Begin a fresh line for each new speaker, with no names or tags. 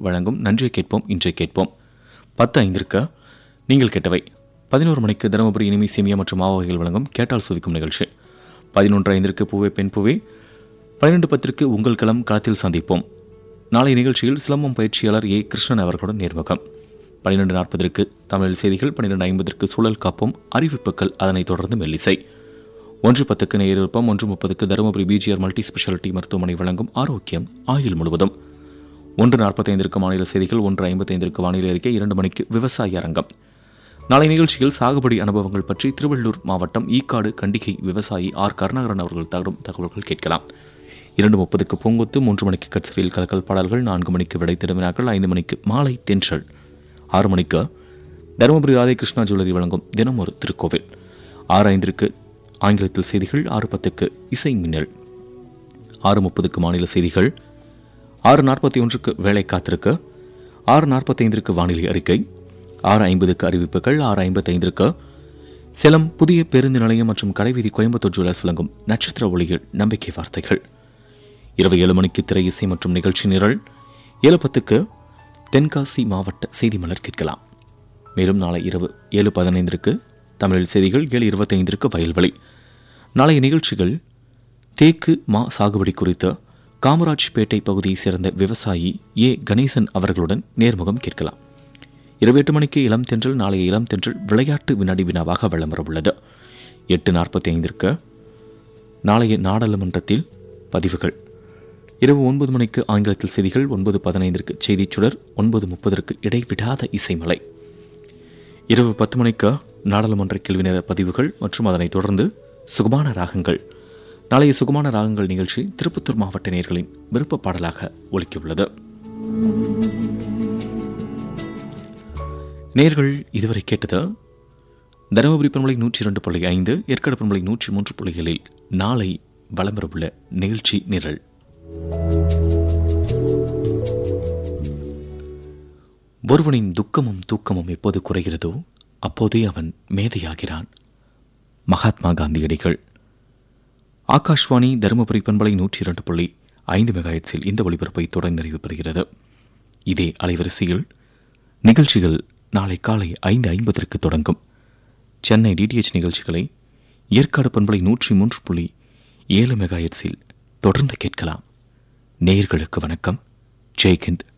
வழங்கும் நன்றியை கேட்போம் இன்றை கேட்போம் பத்து ஐந்திற்கு நீங்கள் கேட்டவை பதினோரு மணிக்கு தருமபுரி இனிமை சேமியா மற்றும் மாவு வகைகள் வழங்கும் கேட்டால் சுவிக்கும் நிகழ்ச்சி பதினொன்று ஐந்திற்கு பூவே பெண் பூவே பன்னிரெண்டு பத்திற்கு உங்கள் களம் களத்தில் சந்திப்போம் நாளை நிகழ்ச்சியில் சிலம்பம் பயிற்சியாளர் ஏ கிருஷ்ணன் அவர்களுடன் நேர்முகம் பன்னிரெண்டு நாற்பதற்கு தமிழ் செய்திகள் பன்னிரெண்டு ஐம்பதற்கு சூழல் காப்போம் அறிவிப்புகள் அதனைத் தொடர்ந்து மெல்லிசை ஒன்று பத்துக்கு நேரிருப்பம் ஒன்று முப்பதுக்கு தருமபுரி பிஜிஆர் மல்டி ஸ்பெஷாலிட்டி மருத்துவமனை வழங்கும் ஆரோக்கியம் ஆயுள் முழுவதும் ஒன்று நாற்பத்தைந்திற்கு மாநில செய்திகள் ஒன்று ஐம்பத்தைந்திற்கு வானிலை அறிக்கை இரண்டு மணிக்கு விவசாய அரங்கம் நாளை நிகழ்ச்சியில் சாகுபடி அனுபவங்கள் பற்றி திருவள்ளூர் மாவட்டம் ஈக்காடு கண்டிகை விவசாயி ஆர் கருணாகரன் அவர்கள் தரும் தகவல்கள் கேட்கலாம் இரண்டு முப்பதுக்கு பூங்கொத்து மூன்று மணிக்கு கட்சவியல் கலக்கல் பாடல்கள் நான்கு மணிக்கு விடை திருவினாக்கள் ஐந்து மணிக்கு மாலை தென்றல் ஆறு மணிக்கு தருமபுரி ராதேகிருஷ்ணா ஜுவல்லரி வழங்கும் தினம் ஒரு திருக்கோவில் ஆறு ஐந்திற்கு ஆங்கிலத்தில் செய்திகள் ஆறு பத்துக்கு இசை மின்னல் ஆறு முப்பதுக்கு மாநில செய்திகள் ஆறு நாற்பத்தி ஒன்றுக்கு வேலை காத்திருக்கு ஆறு நாற்பத்தைந்திற்கு வானிலை அறிக்கை ஆறு ஐம்பதுக்கு அறிவிப்புகள் ஆறு ஐம்பத்தைந்திற்கு சேலம் புதிய பேருந்து நிலையம் மற்றும் கடைவீதி கோயம்புத்தூர் ஜுவல்லர்ஸ் வழங்கும் நட்சத்திர ஒளிகள் நம்பிக்கை வார்த்தைகள் இரவு ஏழு மணிக்கு திரை இசை மற்றும் நிகழ்ச்சி நிரல் ஏழு பத்துக்கு தென்காசி மாவட்ட செய்தி மலர் கேட்கலாம் மேலும் நாளை இரவு ஏழு பதினைந்திற்கு தமிழ் செய்திகள் ஏழு இருபத்தைந்திற்கு வயல்வெளி நாளைய நிகழ்ச்சிகள் தேக்கு மா சாகுபடி குறித்த காமராஜ்பேட்டை பகுதியைச் சேர்ந்த விவசாயி ஏ கணேசன் அவர்களுடன் நேர்முகம் கேட்கலாம் இரவு எட்டு மணிக்கு இளம் தென்றல் நாளைய இளம் தென்றல் விளையாட்டு வினாடி வினாவாக விளம்பரவுள்ளது எட்டு நாற்பத்தி ஐந்திற்கு நாளைய நாடாளுமன்றத்தில் பதிவுகள் இரவு ஒன்பது மணிக்கு ஆங்கிலத்தில் செய்திகள் ஒன்பது பதினைந்திற்கு செய்திச் சுடர் ஒன்பது முப்பதற்கு இடைவிடாத இசைமலை இரவு பத்து மணிக்கு நாடாளுமன்ற கேள்வி நேர பதிவுகள் மற்றும் அதனைத் தொடர்ந்து சுகமான ராகங்கள் நாளைய சுகமான ராகங்கள் நிகழ்ச்சி திருப்பத்தூர் மாவட்ட நேர்களின் விருப்ப பாடலாக ஒலிக்கவுள்ளது நேர்கள் இதுவரை கேட்டது தருமபுரி பண்பலை நூற்றி இரண்டு புள்ளி ஐந்து ஏற்காடு பண்பலை நூற்றி மூன்று புள்ளிகளில் நாளை வலம் வரவுள்ள நிகழ்ச்சி நிரல் ஒருவனின் துக்கமும் தூக்கமும் எப்போது குறைகிறதோ அப்போதே அவன் மேதையாகிறான் மகாத்மா காந்தியடிகள் ஆகாஷ்வாணி தருமபுரி பண்பலை நூற்றி இரண்டு புள்ளி ஐந்து மெகாஹெட்ஸில் இந்த ஒளிபரப்பை தொடர் நிறைவு பெறுகிறது இதே அலைவரிசையில் நிகழ்ச்சிகள் நாளை காலை ஐந்து ஐம்பதற்கு தொடங்கும் சென்னை டிடிஎச் நிகழ்ச்சிகளை ஏற்காடு பண்பலை நூற்றி மூன்று புள்ளி ஏழு மெகாஹெட்ஸில் தொடர்ந்து கேட்கலாம் நேயர்களுக்கு வணக்கம் ஜெய்ஹிந்த்